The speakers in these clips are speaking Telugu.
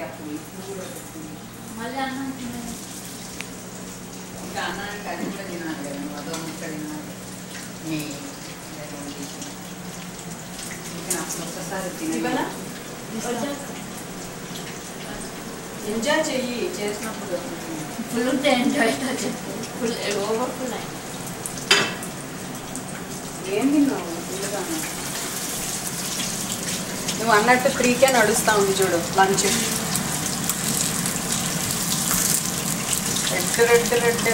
అప్పుడు ఇప్పుడు కూడా పెట్టింది మళ్ళీ అన్నం తినేది. ఇంకా అన్నానికి అది కూడా తినాలి కదా అదో ముక్క తినాలి మీ ఇంకా అప్పుడు ఒక్కసారి ఇవ్వనా? తినాలి వచ్చాక. ఎంజాయ్ చెయ్యి చేసినప్పుడు ఫుల్ ఉంటే ఎంజాయ్ చెప్పు ఫుల్ ఓవర్ ఫుల్ అయింది ఏం తిన్నావు ఫుల్గా నువ్వు అన్నట్టు త్రీకే నడుస్తా ఉంది చూడు lunch red red red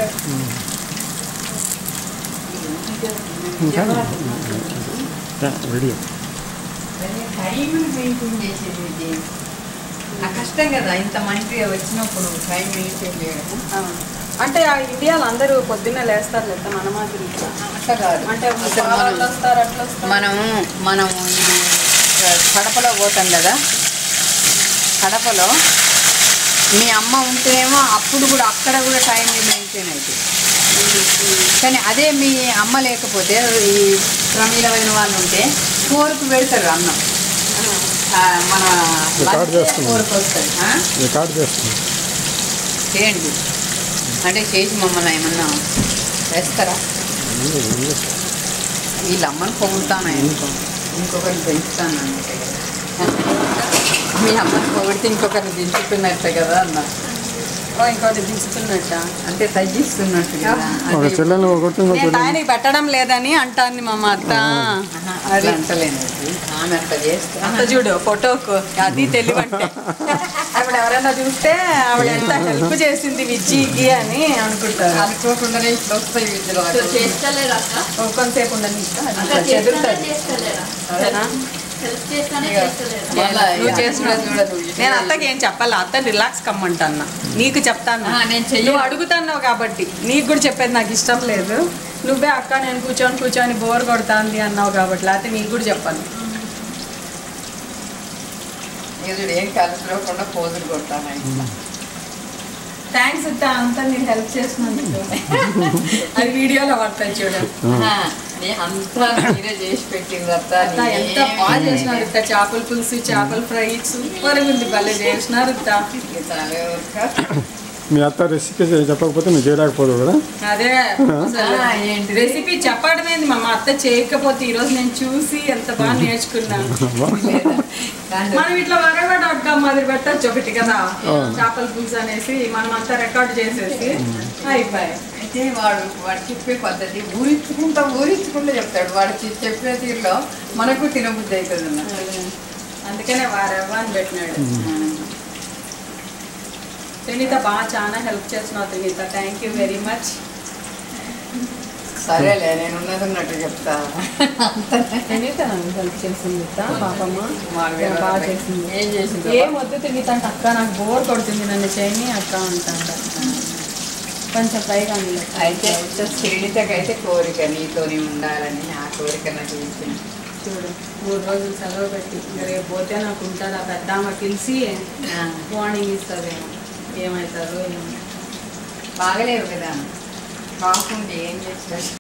video time maintain చేసేది ఇది. ఆ కష్టం కదా ఇంత మంచిగా వచ్చినప్పుడు టైం మెయింటైన్ చేయడం అంటే ఆ ఇండియాలో అందరూ పొద్దున్నే లేస్తారు లేదా మన మాదిరి అట్లా కాదు అంటే అసలు వాళ్ళు మనం వస్తారు అట్లా వస్తారు మనం మనం ఇది కడపలో పోతాం కదా కడపలో మీ అమ్మ ఉంటేనేమో అప్పుడు కూడా అక్కడ కూడా టైం మెయింటైన్ అవుతుంది కానీ అదే మీ అమ్మ లేకపోతే ఈ ప్రమీల వదిన వాళ్ళు ఉంటే ఫోర్కు పెడతారు అన్నం ఆ, మన రికార్డ్ చేస్తున్నాం. ఫోర్కి వస్తుంది ఆ? రికార్డ్ చేస్తుంది చేయండి అంటే చేసి మమ్మల్ని ఏమన్నా వేస్తారా వీళ్ళ అమ్మని పొగుడుతాను ఇంకొకరిని పెంచుతాను అంటే మీ అమ్మని పొగిడితే ఇంకొకరిని దించుతున్నట్టే కదా అన్న ఓ, ఇంకోటి దించుతున్నట్ట అంటే తగ్గిస్తున్నట్టు కదా ఒక అంటే చెల్లెలు ఒకటి ఇంకో నేను చెల్లెలు ఆయనకి పెట్టడం లేదని అంటాంది మా అత్త ఆహా, అట్లా అంటలేను అది. ఆమె అట్లా చేస్తే అంత చూడు ఫోటోకు అది తెలివంటే ఆవిడ ఎవరైనా చూస్తే ఆవిడ ఎంత హెల్ప్ చేసింది విజ్జికి అని అనుకుంటారు అనుకోకుండానే ఇట్లా వస్తాయి విద్యలో సో చేస్తలేరు అక్క ఓ, కొంతసేపు ఉండని ఇస్తా, అది అక్క ఇట్లా చేస్తానే చెదురుతుంది చేస్తలేరా అంతేనా? హెల్ప్ చేస్తానే ఇక చేస్తలేరా మళ్ళా నువ్వు ఇక చేసిన చూడదు నేను అత్తకి ఏం చెప్పాలి అత్త రిలాక్స్ కమ్మంటాను నీకు చెప్తాను ఆ, నేను చెయ్యను. నువ్వు అడుగుతున్నావు కాబట్టి నీకు కూడా చెప్పేది నాకు ఇష్టం లేదు నువ్వే అక్క నేను కూర్చొని కూర్చొని బోర్ కొడుతుంది అన్నావు కాబట్టి లేకపోతే నీకు కూడా చెప్పాను ఇది ఏం కలుసుకోకుండా పోజులు కొడతాను ఇట్లా థ్యాంక్స్ అత్త అంతా నేను హెల్ప్ చేసినందుకు అది వీడియోలో పడతాయి చూడు ఆ, నే అంతా మీరే చేసి పెట్టింది అత్త అత్త ఎంత బాగా చేసినారు ఇత్త చేపల పులుసు చేపల ఫ్రై సూపర్ ఉంది భలే చేసినారు ఇత్త మీ అత్త రెసిపీ చెప్పకపోతే నువ్వు చేయలేకపోదు కదా అదే ఆ, ఏంటిది? రెసిపీ చెప్పడమేంది మా మా అత్త చేయకపోతే ఈరోజు నేను చూసి ఎంత బాగా నేర్చుకున్నాను మనం ఇట్లా వరవ డాట్ కామ్ మాదిరి పెట్టచ్చు ఒకటి కదా అవును. చేపల పులుసు అనేసి మనం అంతా రికార్డ్ చేసేసి అయిపోయాయి అయితే వాడు వాడు చెప్పే పద్ధతి ఊరించుకుంటా ఊరించుకుంటూ చెప్తాడు వాడు చె- చెప్పే తీరులో మనకు తినబుద్ధి అవుతుంది అన్న అందుకనే వారెవ్వ అని పెట్టినాడు సునీత బాగా చాలా హెల్ప్ చేస్తున్నావు Sunitha thank you very much సరేలే నేను ఉన్నది ఉన్నట్టు చెప్తా సునీత నన్ను హెల్ప్ చేసింది ఇత్త, పాపమ్మ మాకు తెలియదు. బాగా చేసింది ఏం చేసింది ఏం వద్దు తిరిగితే అంటే అక్క నాకు బోర్ కొడుతుంది నన్ను చేయని అక్క అంటాంట కొంచెం పైగా అందులో. అయితే శ్రీనితకైతే కోరిక నీతోని ఉండాలని ఆ కోరిక నాకు ఇచ్చింది చూడు మూడు రోజులు సెలవు పెట్టి ఇంకా రేపు పోతే నాకు ఉంటుంది ఆ పెద్ద ఆమె పిలిచి ఆ, వార్నింగ్ ఇస్తుందేమో ఏమవుతుందో ఏమో బాగలేవు కదా కాకుండా ఏం చేస్తారు